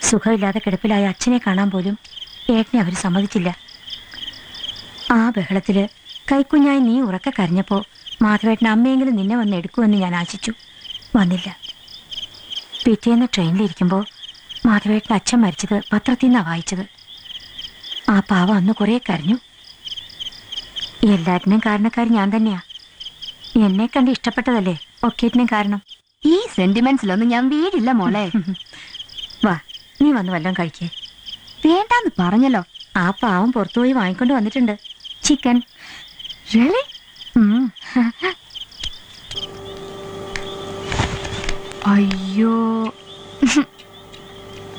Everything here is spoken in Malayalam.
സുഖമില്ലാതെ കിടപ്പിലായ അച്ഛനെ കാണാൻ പോലും ഏട്ടനെ അവർ സമ്മതിച്ചില്ല ആ ബഹളത്തില് കൈക്കുഞ്ഞായി നീ ഉറക്കെ കരഞ്ഞപ്പോ മാധവേട്ടൻ അമ്മയെങ്കിലും നിന്നെ വന്ന് എടുക്കുമെന്ന് ഞാൻ ആശിച്ചു വന്നില്ല പിറ്റേന്ന് ട്രെയിനിലിരിക്കുമ്പോൾ മാധവേട്ടൻ അച്ഛൻ മരിച്ചത് പത്രത്തിൽ നിന്നാണ് വായിച്ചത് ആ പാവ അന്ന് കുറേ കരഞ്ഞു എല്ലാറ്റിനും കാരണക്കാരി ഞാൻ തന്നെയാ എന്നെ കണ്ട് ഇഷ്ടപ്പെട്ടതല്ലേ ഒക്കേറ്റിനും കാരണം ഈ സെന്റിമെന്റ്സിലൊന്നും ഞാൻ വീടില്ല മോളെ വാ നീ വന്ന് വല്ലതും കഴിക്കേ വേണ്ടാന്ന് പറഞ്ഞല്ലോ ആ പാവം പുറത്തുപോയി വാങ്ങിക്കൊണ്ട് വന്നിട്ടുണ്ട് ചിക്കൻ Really? ഉം. അയ്യോ